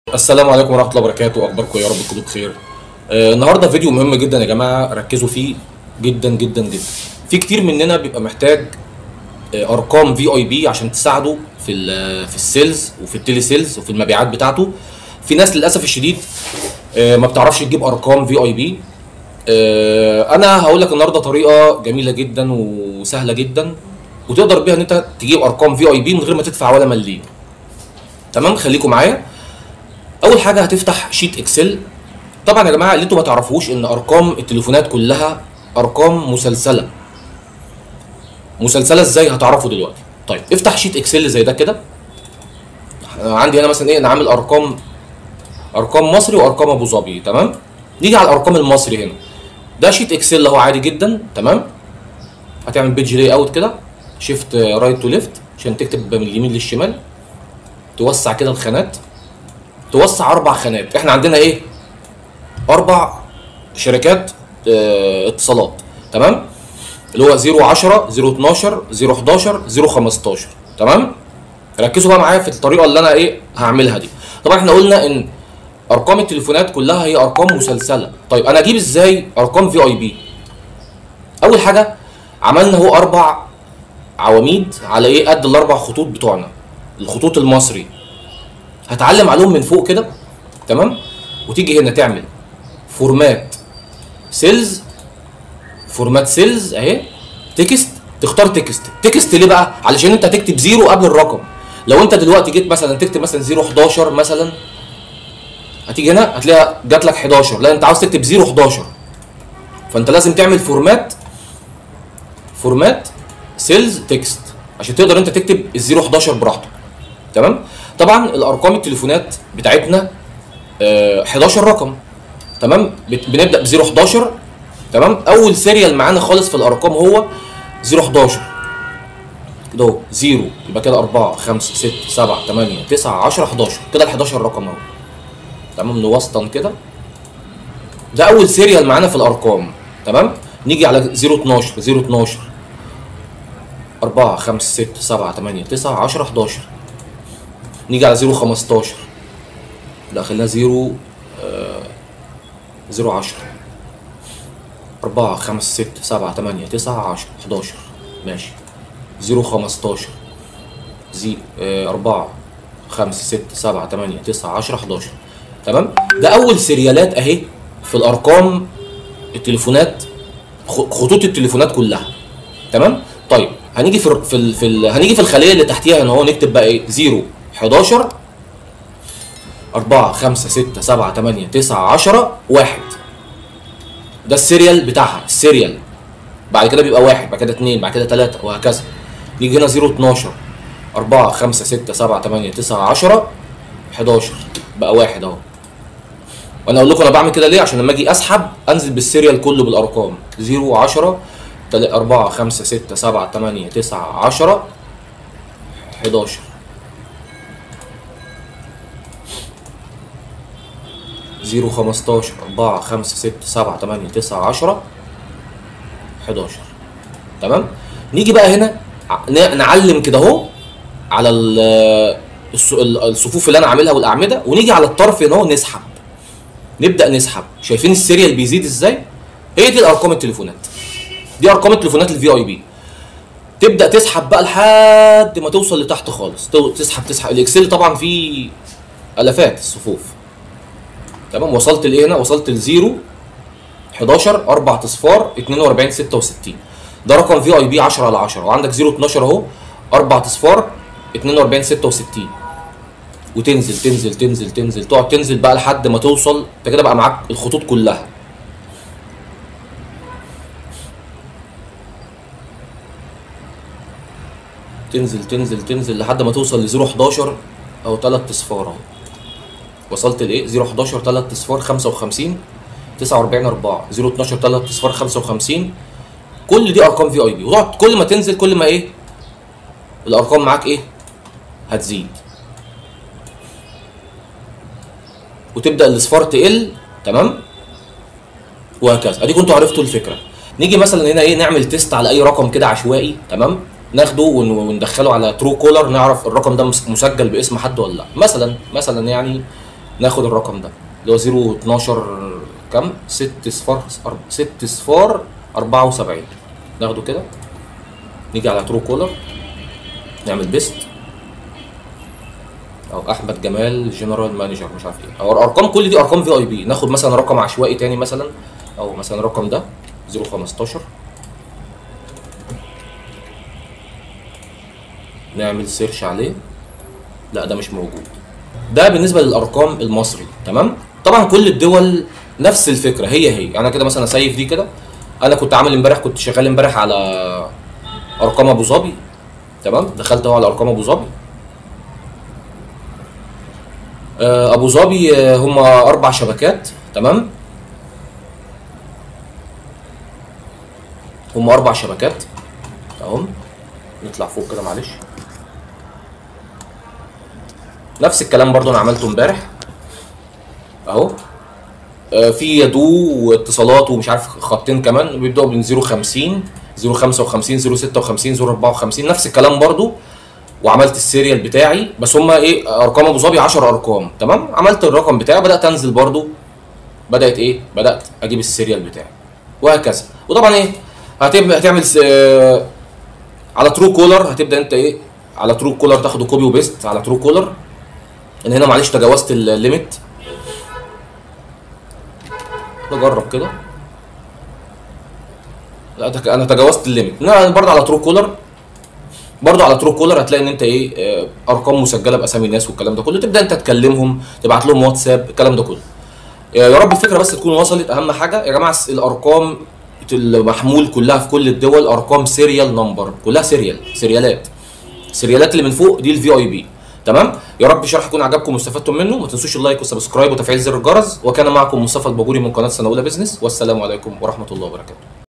السلام عليكم ورحمه الله وبركاته اخباركم يا رب تكونوا بخير آه النهارده فيديو مهم جدا يا جماعه ركزوا فيه جدا جدا جدا في كتير مننا بيبقى محتاج آه ارقام في اي بي عشان تساعده في ال- في السيلز وفي التيلي سيلز وفي المبيعات بتاعته في ناس للاسف الشديد آه ما بتعرفش تجيب ارقام في اي بي انا هقول لك النهارده طريقه جميله جدا وسهله جدا وتقدر بيها ان انت تجيب ارقام في اي بي من غير ما تدفع ولا مليم تمام خليكم معايا اول حاجه هتفتح شيت اكسل طبعا يا جماعه اللي انتوا ما تعرفوش ان ارقام التليفونات كلها ارقام مسلسله مسلسله ازاي هتعرفوا دلوقتي طيب افتح شيت اكسل زي ده كده أنا عندي هنا مثلا ايه انا عامل ارقام ارقام مصري وارقام ابو ظبي تمام نيجي على الارقام المصري هنا ده شيت اكسل اهو عادي جدا تمام هتعمل بيج لاي اوت كده شيفت رايت تو ليفت عشان تكتب من اليمين للشمال توسع كده الخانات توسع اربع خانات احنا عندنا ايه اربع شركات اه اتصالات تمام اللي هو 010 012 011 015 تمام ركزوا بقى معايا في الطريقه اللي انا ايه هعملها دي طبعا احنا قلنا ان ارقام التليفونات كلها هي ارقام مسلسله طيب انا اجيب ازاي ارقام في اي بي اول حاجه عملنا هو اربع عواميد على ايه قد الاربع خطوط بتوعنا الخطوط المصري هتعلم عليهم من فوق كده تمام وتيجي هنا تعمل فورمات سيلز فورمات سيلز اهي تكست تختار تكست تكست ليه بقى علشان انت هتكتب زيرو قبل الرقم لو انت دلوقتي جيت مثلا تكتب مثلا 011 مثلا هتيجي هنا هتلاقيها جات لك 11 لا انت عاوز تكتب 011 فانت لازم تعمل فورمات فورمات سيلز تكست عشان تقدر انت تكتب ال 011 براحتك تمام طبعا الارقام التليفونات بتاعتنا آه 11 رقم تمام بت- بنبدا ب 011 تمام اول سيريال معانا خالص في الارقام هو 011 كده اهو 0 يبقى كده 4 5 6 7 8 9 10 11 كده ال 11 رقم اهو تمام نوسطن كده ده اول سيريال معانا في الارقام تمام نيجي على 012 012 4 5 6 7 8 9 10 11 نيجي على 015 لا خلينا 0 0 10 4 5 6 7 8 9 10 11 ماشي 0 15 زي 4 5 6 7 8 9 10 11 تمام ده اول سيريالات اهي في الارقام التليفونات خ- خطوط التليفونات كلها تمام طيب هنيجي في ال- في ال- في ال- هنيجي في الخليه اللي تحتيها هنا هو نكتب بقى ايه 0 11 4 5 6 7 8 9 10 1 ده السيريال بتاعها السيريال بعد كده بيبقى واحد بعد كده اتنين بعد كده تلاتة وهكذا نيجي هنا 0 12 4 5 6 7 8 9 10 11 بقى واحد اهو وانا اقول لكم انا بعمل كده ليه عشان لما اجي اسحب انزل بالسيريال كله بالارقام 0 10 4 5 6 7 8 9 10 11 0 15 4 5 6 7 8 9 10 11 تمام نيجي بقى هنا ع- ن- نعلم كده اهو على ال- الص- ال- الصفوف اللي انا عاملها والاعمده ونيجي على الطرف هنا اهو نسحب نبدا نسحب شايفين السيريال بيزيد ازاي هي دي الارقام التليفونات دي ارقام التليفونات الفي اي بي تبدا تسحب بقى لحد ما توصل لتحت خالص تو- تسحب تسحب الاكسل طبعا فيه الافات الصفوف تمام وصلت لايه هنا وصلت لزيرو 11 4 اصفار 42 66 ده رقم في اي بي 10 على 10 وعندك 0 12 اهو 4 اصفار 42 66 وتنزل تنزل تنزل تنزل تقعد تنزل بقى لحد ما توصل انت كده بقى معاك الخطوط كلها تنزل تنزل تنزل لحد ما توصل ل 0 11 او 3 اصفار اهو وصلت لايه 0 11 3 اصفار 55 49 4 0 12 3 اصفار 55 كل دي ارقام في اي بي وتقعد كل ما تنزل كل ما ايه الارقام معاك ايه هتزيد وتبدا الاصفار تقل تمام وهكذا اديكم انتوا عرفتوا الفكره نيجي مثلا هنا ايه نعمل تيست على اي رقم كده عشوائي تمام ناخده ون- وندخله على ترو كولر نعرف الرقم ده مس- مسجل باسم حد ولا لا مثلا مثلا يعني ناخد الرقم ده اللي هو 0 12 كام 6 صفار 6 صفار 74 ناخده كده نيجي على ترو كولر نعمل بيست او احمد جمال جنرال مانجر مش عارف ايه او الارقام كل دي ارقام في اي بي ناخد مثلا رقم عشوائي تاني مثلا او مثلا الرقم ده 015 نعمل سيرش عليه لا ده مش موجود ده بالنسبه للارقام المصري تمام طبعا كل الدول نفس الفكره هي هي يعني انا كده مثلا سيف دي كده انا كنت عامل امبارح كنت شغال امبارح على ارقام ابو ظبي تمام دخلت اهو على ارقام ابو ظبي آه، ابو ظبي آه، هم اربع شبكات تمام هم اربع شبكات اهم نطلع فوق كده معلش نفس الكلام برضو انا عملته امبارح اهو آه، في يدو واتصالات ومش عارف خطين كمان بيبداوا من 050 055 056 054 نفس الكلام برضو وعملت السيريال بتاعي بس هما ايه ارقام ابو ظبي 10 ارقام تمام عملت الرقم بتاعي بدات انزل برضو بدات ايه بدات اجيب السيريال بتاعي وهكذا وطبعا ايه هتبدا هتعمل س... آه، على ترو كولر هتبدا انت ايه على ترو كولر تاخده كوبي وبيست على ترو كولر ان هنا معلش تجاوزت الليميت نجرب كده لا تك- انا تجاوزت الليميت لا برضه على ترو كولر برضه على ترو كولر هتلاقي ان انت ايه آه، ارقام مسجله باسامي الناس والكلام ده كله تبدا انت تكلمهم تبعت لهم واتساب الكلام ده كله آه، يا رب الفكره بس تكون وصلت اهم حاجه يا جماعه الس- الارقام المحمول كلها في كل الدول ارقام سيريال نمبر كلها سيريال سيريالات السيريالات اللي من فوق دي الفي اي بي تمام يا رب الشرح يكون عجبكم واستفدتم منه ما تنسوش اللايك والسبسكرايب وتفعيل زر الجرس وكان معكم مصطفى الباجوري من قناه سنه اولى بزنس والسلام عليكم ورحمه الله وبركاته